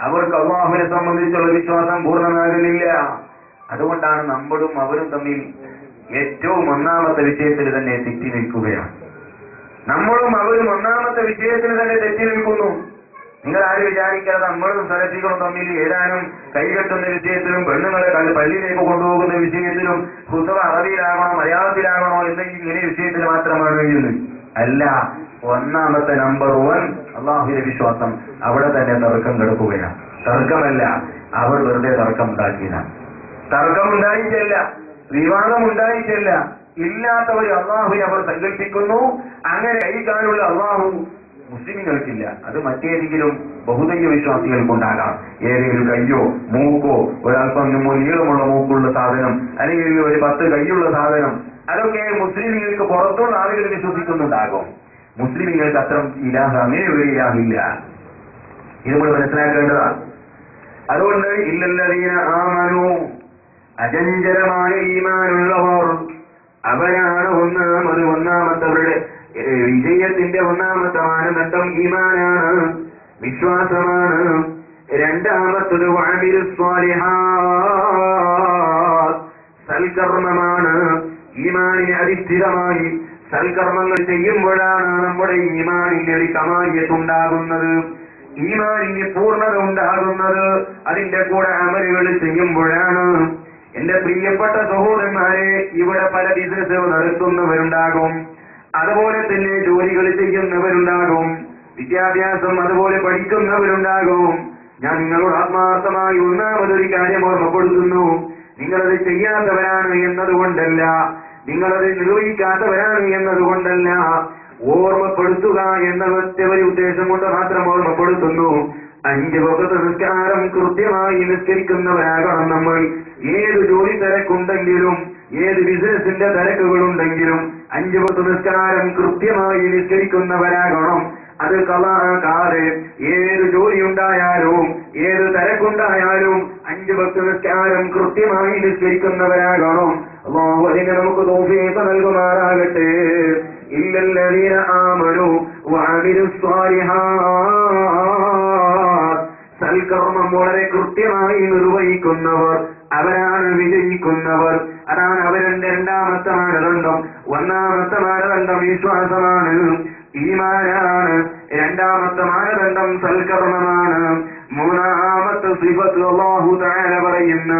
അവർക്ക് അള്ളാഹുവിനെ സംബന്ധിച്ചുള്ള വിശ്വാസം പൂർണ്ണമാകുന്നില്ല അതുകൊണ്ടാണ് നമ്മളും അവരും തമ്മിൽ ഏറ്റവും ഒന്നാമത്തെ വിഷയത്തിൽ തന്നെ തെറ്റി നിൽക്കുകയാണ് നമ്മളും അവരും ഒന്നാമത്തെ വിഷയത്തിൽ തന്നെ തെറ്റി നിൽക്കുന്നു നിങ്ങൾ ആരും വിചാരിക്കാതെ നമ്മളും സലഫികളും തമ്മിൽ ഏതാനും കൈകെട്ടുന്ന വിഷയത്തിലും പെണ്ണുങ്ങളെ കണ്ട് പള്ളിയിലേക്ക് കൊണ്ടുപോകുന്ന വിഷയത്തിലും പുസ്തകം അറബിയിലാകണോ മലയാളത്തിലാകണോ എന്ന ഇങ്ങനെ വിഷയത്തിൽ മാത്രമാണ് എന്ന് അല്ല ഒന്നാമത്തെ നമ്പർ വൺ അള്ളാഹുവിന്റെ വിശ്വാസം അവിടെ തന്നെ തർക്കം കിടക്കുകയാണ് തർക്കമല്ല അവർ വെറുതെ തർക്കം ഉണ്ടാക്കിയതാണ് തർക്കം ഉണ്ടായിട്ടല്ല വിവാദം ഉണ്ടായിട്ടല്ല ഇല്ലാത്തവർ അള്ളാഹുവിനെ അവർ സങ്കല്പിക്കുന്നു അങ്ങനെ കൈകാലുള്ള അള്ളാഹു മുസ്ലിമുകൾക്കില്ല അത് മറ്റേതെങ്കിലും ബഹുദൈവ വിശ്വാസികൾക്കുണ്ടാകാം ഏതെങ്കിലും കയ്യോ മൂക്കോ ഒരല്പം മുമ്പ് നീളമുള്ള മൂക്കുള്ള സാധനം അല്ലെങ്കിൽ ഒരു പത്ത് കൈയുള്ള സാധനം അതൊക്കെ മുസ്ലിമുകൾക്ക് പുറത്തുള്ള ആളുകൾ വിശ്വസിക്കുന്നുണ്ടാകും മുസ്ലിമുകൾക്ക് അത്ര ഇലാഹ അങ്ങനെ ഒരു ഇലാഹില്ല ഇത് നമ്മൾ മനസ്സിലാക്കേണ്ടതാണ് അതുകൊണ്ട് ഇല്ലല്ലതീന ആമനു അചഞ്ചലമായ ഈമാനുള്ളവർ അവരാണ് ഒന്നാമത് ഒന്നാമത്തവരുടെ ഏ, വിജയത്തിന്റെ ഒന്നാമത്തെ മാനദണ്ഡം ഈമാനാണ് വിശ്വാസമാണ് രണ്ടാമത്തത് വഅമിലു സ്വാലിഹാത്ത് സൽക്കർമ്മമാണ് ഈമാനിനെ അധിഷ്ഠിതമായി സൽക്കർമ്മങ്ങൾ ചെയ്യുമ്പോഴാണ് നമ്മുടെ ഈമാനിന്റെ ഒരു കമാലിയത്തുണ്ടാകുന്നത് ഈമാനിന് പൂർണ്ണത ഉണ്ടാകുന്നത് അതിന്റെ കൂടെ അമലുകൾ ചെയ്യുമ്പോഴാണ് എന്റെ പ്രിയപ്പെട്ട സഹോദരന്മാരെ ഇവിടെ പല ബിസിനസ് നടത്തുന്നവരുണ്ടാകും അതുപോലെ തന്നെ ജോലികൾ ചെയ്യുന്നവരുണ്ടാകും വിദ്യാഭ്യാസം അതുപോലെ പഠിക്കുന്നവരുണ്ടാകും ഞാൻ നിങ്ങളോട് ആത്മാർത്ഥമായി ഒന്നാമതൊരു കാര്യം ഓർമ്മപ്പെടുത്തുന്നു നിങ്ങളത് ചെയ്യാത്തവരാണ് എന്നതുകൊണ്ടല്ല നിങ്ങളത് നിർവഹിക്കാത്തവരാണ് എന്നതുകൊണ്ടല്ല ഓർമ്മപ്പെടുത്തുക എന്ന ഒറ്റ ഒരു ഉദ്ദേശം കൊണ്ട് മാത്രം ഓർമ്മപ്പെടുത്തുന്നു അഞ്ച് വകത്ത് നിസ്കാരം കൃത്യമായി നിസ്കരിക്കുന്നവരാകണം നമ്മൾ ഏത് ജോലി തിരക്കുണ്ടെങ്കിലും ഏത് ബിസിനസിന്റെ തിരക്കുകളുണ്ടെങ്കിലും അഞ്ച് വകത്ത് നിസ്കാരം കൃത്യമായി നിസ്കരിക്കുന്നവരാകണം അത് കലാകാര് ഏത് ജോലി ഉണ്ടായാലും ഏത് തിരക്കുണ്ടായാലും അഞ്ച് ഭക്ത നിസ്കാരം കൃത്യമായി നിസ്കരിക്കുന്നവരാകണം അള്ളാഹു അതിന് നമുക്ക് തോഫീസ നൽകുമാറാകട്ടെ ഇല്ലല്ലതീന ആമനു വഅമിലു സ്വാലിഹാത്ത് സൽക്കർമ്മം വളരെ കൃത്യമായി നിർവഹിക്കുന്നവർ അവരാണ് വിജയിക്കുന്നവർ അതാണ് അവരുടെ രണ്ടാമത്തെ മാനദണ്ഡം ഒന്നാമത്തെ മാനദണ്ഡം വിശ്വാസമാണ് ഈമാനാണ് രണ്ടാമത്തെ മാനദണ്ഡം സൽക്കർമ്മമാണ് മൂന്നാമത്തെ സിഫത്ത് അല്ലാഹു തആല പറയുന്നു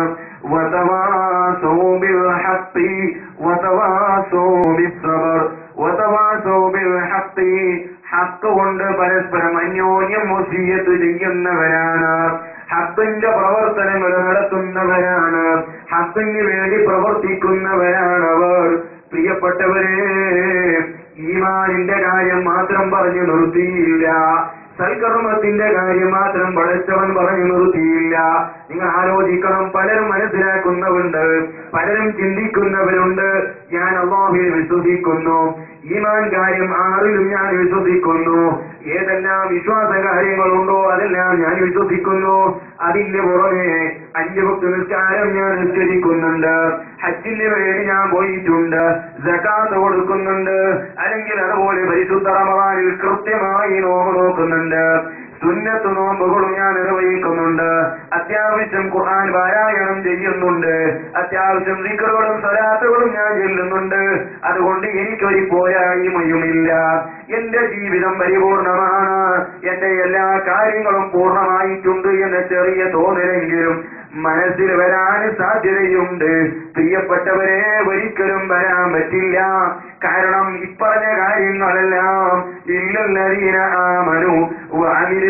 വതവാസൗ ബിൽ ഹഖ് വതവാസൗ ബിസ്സബർ വതവാസൗ ബിൽ ഹഖ് ഹക്ക് കൊണ്ട് പരസ്പരം അന്യോന്യം വസീയത്ത് ചെയ്യുന്നവരാണ് ഹക്കിന്റെ പ്രവർത്തനങ്ങൾ നടത്തുന്നവരാണ് ഹക്കിന് വേണ്ടി പ്രവർത്തിക്കുന്നവരാണ് അവർ പ്രിയപ്പെട്ടവരെ ഈമാനിന്റെ കാര്യം മാത്രം പറഞ്ഞു നിർത്തിയില്ല സൽക്കർമ്മത്തിന്റെ കാര്യം മാത്രം പടച്ചവൻ പറഞ്ഞു നിർത്തിയില്ല നിങ്ങൾ ആലോചിക്കണം പലരും മനസ്സിലാക്കുന്നവരുണ്ട് പലരും ചിന്തിക്കുന്നവരുണ്ട് ഞാൻ അള്ളാഹുവിൽ വിശ്വസിക്കുന്നു ഈമാൻ കാര്യം ആറിലും ഞാൻ വിശ്വസിക്കുന്നു ഏതെല്ലാം വിശ്വാസ കാര്യങ്ങളുണ്ടോ അതെല്ലാം ഞാൻ വിശ്വസിക്കുന്നു അതിന്റെ പുറമെ അഞ്ച് ഭക്തി നിസ്കാരം ഞാൻ നിസ്കരിക്കുന്നുണ്ട് ഹജ്ജിന് വേണ്ടി ഞാൻ പോയിട്ടുണ്ട് ജക്കാത്ത് കൊടുക്കുന്നുണ്ട് അല്ലെങ്കിൽ അതുപോലെ പരിശുദ്ധ റമദാനിൽ കൃത്യമായി നോമ്പ് നോക്കുന്നുണ്ട് സുന്നത്ത് നോമ്പുകളും ഞാൻ നിർവഹിക്കുന്നുണ്ട് അത്യാവശ്യം ഖുർആൻ പാരായണം ചെയ്യുന്നുണ്ട് അത്യാവശ്യം ദിക്കറുകളും സ്വലാത്തുകളും ഞാൻ ചെല്ലുന്നുണ്ട് അതുകൊണ്ട് എനിക്കൊരു പോരായ്മയുമില്ല എന്റെ ജീവിതം പരിപൂർണമാണ് എന്റെ എല്ലാ കാര്യങ്ങളും പൂർണ്ണമായിട്ടുണ്ട് എന്ന ചെറിയ തോന്നലെങ്കിലും മനസ്സിൽ വരാൻ സാധ്യതയുണ്ട് പ്രിയപ്പെട്ടവരെ ഒരിക്കലും വരാൻ പറ്റില്ല കാരണം ഇപ്പറഞ്ഞ കാര്യങ്ങളെല്ലാം ഇല്ലല്ലതീന ആമനു വഅമിലു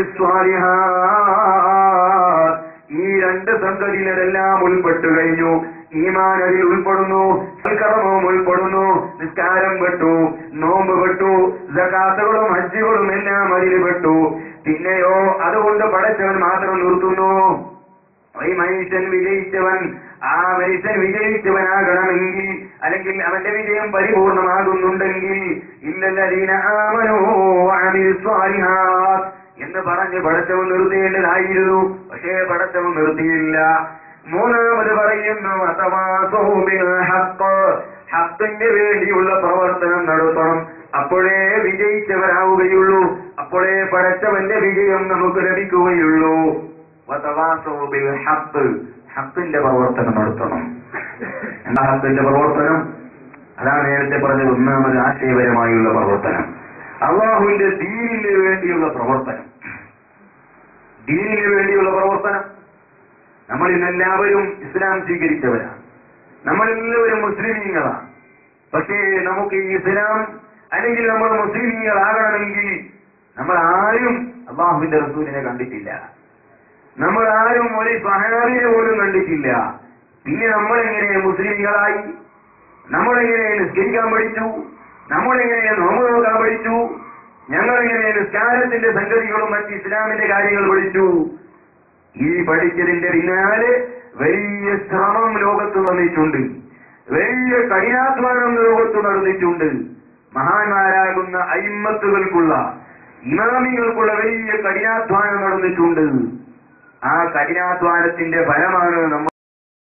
സ്വാലിഹാത്ത് ഈ രണ്ട് സംഗതിയിലെല്ലാം ഉൾപ്പെട്ടു കഴിഞ്ഞു ഈമാൻ അതിൽ ഉൾപ്പെടുന്നു സൽക്കർമ്മവും ഉൾപ്പെടുന്നു നിസ്കാരം പെട്ടു നോമ്പ് പെട്ടു ജക്കാത്തുകളും ഹജ്ജുകളും എല്ലാം അതിൽ പെട്ടു പിന്നെയോ അതുകൊണ്ട് പടച്ചവൻ മാത്രം നിർത്തുന്നു ഈ മനുഷ്യൻ വിജയിച്ചവൻ ആ മനുഷ്യൻ വിജയിച്ചവനാകണമെങ്കിൽ അല്ലെങ്കിൽ അവന്റെ വിജയം പരിപൂർണമാകുന്നുണ്ടെങ്കിൽ ഇല്ലല്ലതീന ആമനോ വഅമിലു സ്വാലിഹാത്ത് എന്ന് പറഞ്ഞ് പടച്ചവൻ നിർത്തേണ്ടതായിരുന്നു പക്ഷേ പടച്ചവൻ നിർത്തിയില്ല മൂന്നാമത് പറയുന്നു അഥവാസോ ബിൽ ഹഖ് ഹക്കിന്റെ വേണ്ടിയുള്ള പ്രവർത്തനം നടത്തണം അപ്പോഴേ വിജയിച്ചവരാവുകയുള്ളൂ അപ്പോഴേ പടച്ചവന്റെ വിജയം നമുക്ക് ലഭിക്കുകയുള്ളൂ വതവാസൗ ബിൽ ഹഖ് ഹഖിന്റെ പ്രവർത്തനം നടത്തണം എന്താ ഹഖിന്റെ പ്രവർത്തനം അതാണ് നേരത്തെ പറഞ്ഞത് ഒന്നാമത് ആശയപരമായുള്ള പ്രവർത്തനം അള്ളാഹുവിന്റെ ദീനിന് വേണ്ടിയുള്ള പ്രവർത്തനം ദീനിന് വേണ്ടിയുള്ള പ്രവർത്തനം നമ്മൾ ഇന്നെല്ലാവരും ഇസ്ലാം സ്വീകരിച്ചവരാണ് നമ്മളെല്ലാവരും മുസ്ലിമീങ്ങളാണ് പക്ഷേ നമുക്ക് ഈ ഇസ്ലാം അല്ലെങ്കിൽ നമ്മൾ മുസ്ലിമീങ്ങളാകണമെങ്കിൽ നമ്മൾ ആരും അള്ളാഹുവിന്റെ റസൂലിനെ കണ്ടിട്ടില്ല നമ്മൾ ആരും ഒരു സഹാബിനെ പോലും കണ്ടിട്ടില്ല പിന്നെ നമ്മളെങ്ങനെ മുസ്ലിമീങ്ങളായി നമ്മളെങ്ങനെ നിസ്കരിക്കാൻ പഠിച്ചു നമ്മളെങ്ങനെ നോമ്പ് നോക്കാൻ പഠിച്ചു ഞങ്ങളെങ്ങനെ നിസ്കാരത്തിന്റെ സംഗതികളും മറ്റ് ഇസ്ലാമിന്റെ കാര്യങ്ങൾ പഠിച്ചു ഈ പഠിച്ചതിന്റെ പിന്നാലെ വലിയ ശ്രമം ലോകത്ത് വന്നിട്ടുണ്ട് വലിയ കഠിനാധ്വാനം ലോകത്ത് നടന്നിട്ടുണ്ട് മഹാന്മാരാകുന്ന അയിമത്തുകൾക്കുള്ള ഇമാമികൾക്കുള്ള വലിയ കഠിനാധ്വാനം നടന്നിട്ടുണ്ട് ആ കഠിനാധ്വാനത്തിന്റെ ഫലമാണ് നമ്മൾ